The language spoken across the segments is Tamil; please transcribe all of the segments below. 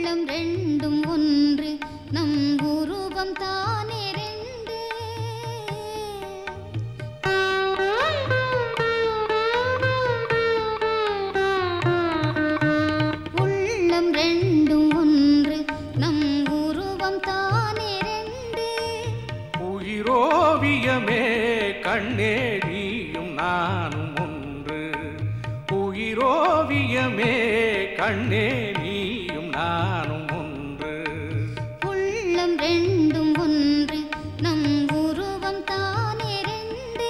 உள்ளம் ரெண்டும் ஒன்று நம் உருவம் தானே ரெண்டு உள்ளம் ரெண்டும் ஒன்று நம் உருவம் தானே ரெண்டு உயிரோவியமே கண்ணே நீயும் நானும் ஒன்று உயிரோவியமே கண்ணே நீயும் நானும் ஒன்று உள்ளம் ரெண்டும் ஒன்று நம் உருவம் தானே ரெண்டு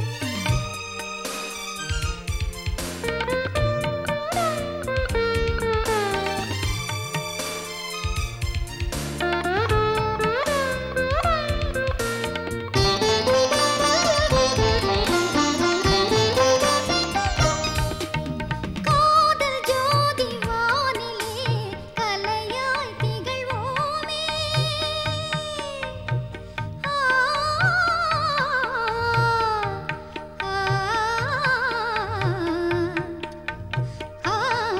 காதல் ஜோதி வானிலே கலையாய் திகழ்வோமே ஆ ஆ ஆ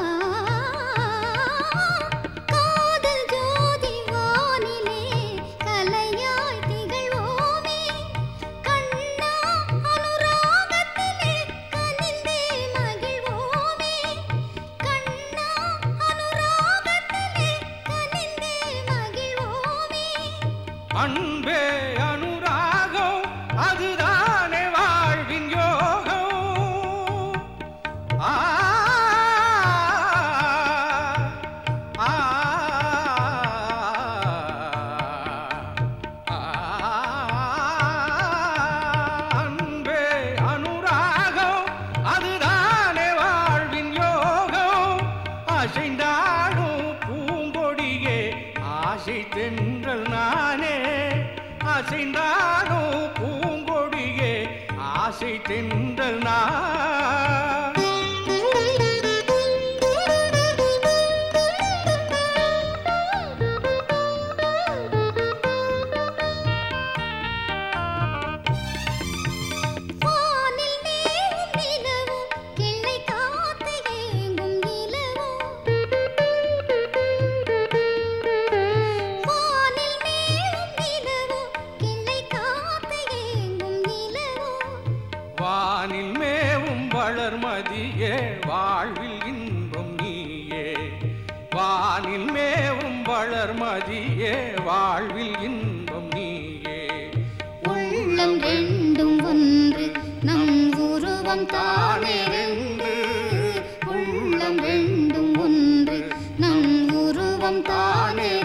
காதல் ஜோதி வானிலே கலையாய் திகழ்வோமே கண்ணா அனுராகத்திலே கனிந்தே மகிழ்வோமே கண்ணா அனுராகத்திலே கனிந்தே மகிழ்வோமே அன்பே அனுராகம் அதுதானே வாழ்வின் யோகம் ஆ ஆ, ஆ, அன்பே அனுராகம் அதுதானே வாழ்வின் யோகம் அசைந்தாடும் பூங்கொடியே ஆசை தென்றல் நானே அசைந்தாடும் பூங்கொடியே ஆசை தென்றல் நான் வானில் மேவும் நிலவோ கிள்ளை காத்து ஏங்கும் நிலவோ வானில் மேவும் நிலவோ கிள்ளை காத்து ஏங்கும் நிலவோ வானில் மேவும் வளர்மதியே வாழ்வில் இன்பம் நீயே வானில் மேவும் வளர்மதியே வாழ்வில் இன்பம் நீயே உள்ளம் ரெண்டும் ஒன்று நம் உருவம் தானே ரெண்டு உள்ளம் ரெண்டும் ஒன்று நம் உருவம் தானே